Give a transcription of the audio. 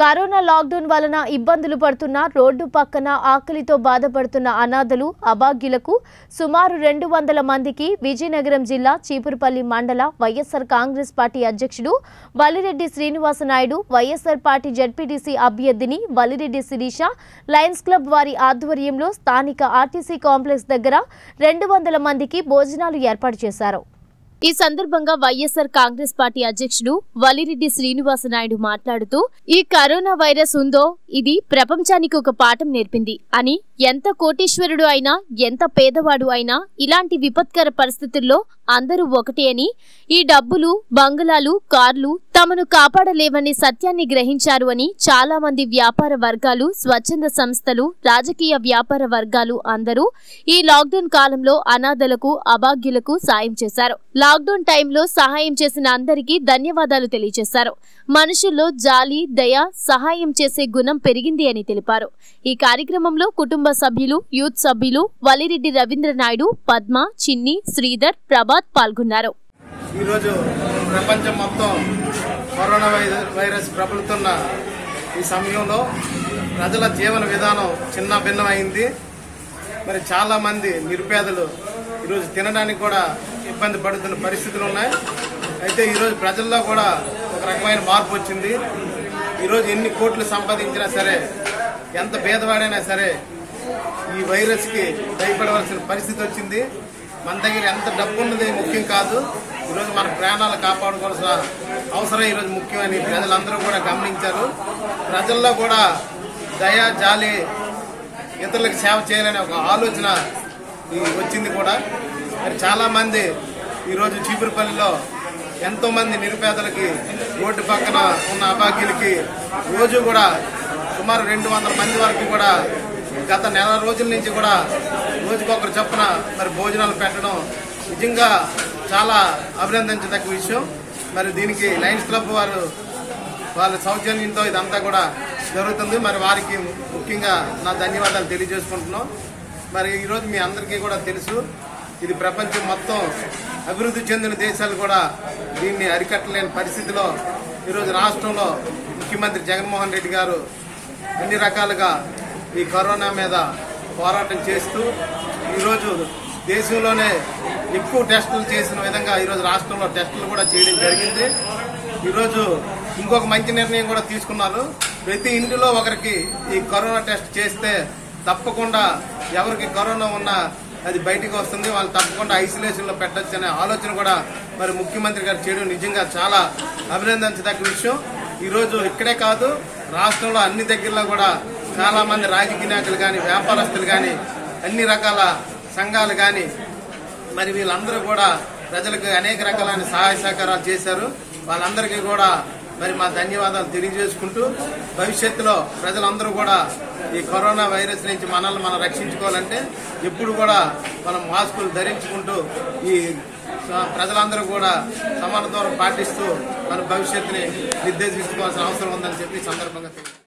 Corona lockdown వలన ఇబ్బందులు పడుతున్న రోడ్డు పక్కన ఆకలితో బాధపడుతున్న అనాథలు అభాగ్యులకు సుమారు రెండు వందల మందికి విజయనగరం జిల్లా చీపురుపల్లి మండల వైఎస్ఆర్ కాంగ్రెస్ పార్టీ అధ్యక్షుడు వల్లిరెడ్డి శ్రీనివాసనాయుడు వైఎస్ఆర్ పార్టీ జడ్పీటీసీ అభ్యర్థిని వల్లిరెడ్డి శిరీష లయన్స్ క్లబ్ వారి ఆధ్వర్యంలో స్థానిక ఆర్టీసీ కాంప్లెక్స్ దగ్గర రెండు వందల మందికి భోజనాలు ఏర్పాటు చేశారు ఈ సందర్భంగా వైఎస్ఆర్ కాంగ్రెస్ పార్టీ అధ్యక్షుడు వలిరెడ్డి శ్రీనివాసనాయుడు మాట్లాడుతూ ఈ కరోనా వైరస్ ఉందో ఇది ప్రపంచానికి ఒక పాఠం నేర్పింది అని ఎంత కోటీశ్వరుడు అయినా ఎంత పేదవాడు అయినా ఇలాంటి విపత్కర పరిస్థితుల్లో అందరూ ఒకటే అని ఈ డబ్బులు బంగళాలు కార్లు తమను కాపాడలేవని సత్యాన్ని గ్రహించారు అని చాలా మంది వ్యాపార వర్గాలు స్వచ్ఛంద సంస్థలు రాజకీయ వ్యాపార వర్గాలు అందరూ ఈ లాక్డౌన్ కాలంలో అనాథలకు అభాగ్యులకు సాయం చేశారు లాక్డౌన్ టైంలో సహాయం చేసిన అందరికీ ధన్యవాదాలు తెలియజేశారు మనుషుల్లో జాలి దయ సహాయం చేసే గుణం పెరిగింది అని తెలిపారు ఈ కార్యక్రమంలో కుటుంబ సభ్యులు యూత్ సభ్యులు వలిరెడ్డి రవీంద్రనాయుడు పద్మ చిన్ని శ్రీధర్ ప్రభాత్ పాల్గొన్నారు ఈరోజు ప్రపంచం మొత్తం కరోనా వై- వైరస్ ప్రబలుతున్న ఈ సమయంలో ప్రజల జీవన విధానం చిన్న భిన్నమైంది మరి చాలా మంది నిరుపేదలు ఈరోజు తినడానికి కూడా ఇబ్బంది పడుతున్న పరిస్థితులు ఉన్నాయి అయితే ఈరోజు ప్రజల్లో కూడా ఒక రకమైన మార్పు వచ్చింది ఈరోజు ఎన్ని కోట్లు సంపాదించినా సరే ఎంత భేదవాడైనా సరే ఈ వైరస్కి భయపడవలసిన పరిస్థితి వచ్చింది మన దగ్గర ఎంత డబ్బు ఉన్నది ముఖ్యం కాదు ఈరోజు మన ప్రాణాలు కాపాడుకోవాల్సిన అవసరం ఈరోజు ముఖ్యమని ప్రజలందరూ కూడా గమనించారు ప్రజల్లో కూడా దయ జాలి ఇతరులకు సేవ చేయాలనే ఒక ఆలోచన ఈ వచ్చింది కూడా మరి చాలామంది ఈరోజు చీపురుపల్లిలో ఎంతో మంది నిరుపేదలకి రోడ్డు పక్కన ఉన్న అభాగ్యులకి రోజు కూడా సుమారు రెండు వందల మంది వరకు కూడా గత నెల రోజుల నుంచి కూడా రోజుకొకరు చొప్పున మరి భోజనాలు పెట్టడం నిజంగా చాలా అభినందించదగ్గ విషయం మరి దీనికి లయన్స్ క్లబ్ వారు వాళ్ళ సౌజన్యంతో ఇదంతా కూడా జరుగుతుంది మరి వారికి ముఖ్యంగా నా ధన్యవాదాలు తెలియజేసుకుంటున్నాం మరి ఈరోజు మీ అందరికీ కూడా తెలుసు ఇది ప్రపంచం మొత్తం అభివృద్ధి చెందిన దేశాలు కూడా దీన్ని అరికట్టలేని పరిస్థితిలో ఈరోజు రాష్ట్రంలో ముఖ్యమంత్రి జగన్మోహన్ రెడ్డి గారు అన్ని రకాలుగా ఈ కరోనా మీద పోరాటం చేస్తూ ఈరోజు దేశంలోనే ఎక్కువ టెస్టులు చేసిన విధంగా ఈరోజు రాష్ట్రంలో టెస్టులు కూడా చేయడం జరిగింది ఈరోజు ఇంకొక మంచి నిర్ణయం కూడా తీసుకున్నారు ప్రతి ఇంటిలో ఒకరికి ఈ కరోనా టెస్ట్ చేస్తే తప్పకుండా ఎవరికి కరోనా ఉన్నా అది బయటికి వస్తుంది వాళ్ళు తప్పకుండా ఐసోలేషన్ లో పెట్టచ్చు అనే ఆలోచన కూడా మరి ముఖ్యమంత్రి గారు చేయడం నిజంగా చాలా అభినందించదగ్గ విషయం ఈరోజు ఇక్కడే కాదు రాష్ట్రంలో అన్ని దగ్గరలో కూడా చాలా మంది రాజకీయ నాయకులు కానీ వ్యాపారస్తులు కానీ అన్ని రకాల సంఘాలు కానీ మరి వీళ్ళందరూ కూడా ప్రజలకు అనేక రకాలైన సహాయ సహకారాలు చేశారు వాళ్ళందరికీ కూడా మరి మా ధన్యవాదాలు తెలియజేసుకుంటూ భవిష్యత్తులో ప్రజలందరూ కూడా ఈ కరోనా వైరస్ నుంచి మనల్ని మనం రక్షించుకోవాలంటే ఎప్పుడు కూడా మనం మాస్కులు ధరించుకుంటూ ఈ స- ప్రజలందరూ కూడా సమాన దూరం పాటిస్తూ మన భవిష్యత్తుని నిర్దేశించుకోవాల్సిన అవసరం ఉందని చెప్పి ఈ సందర్భంగా తెలియజేస్తున్నాను.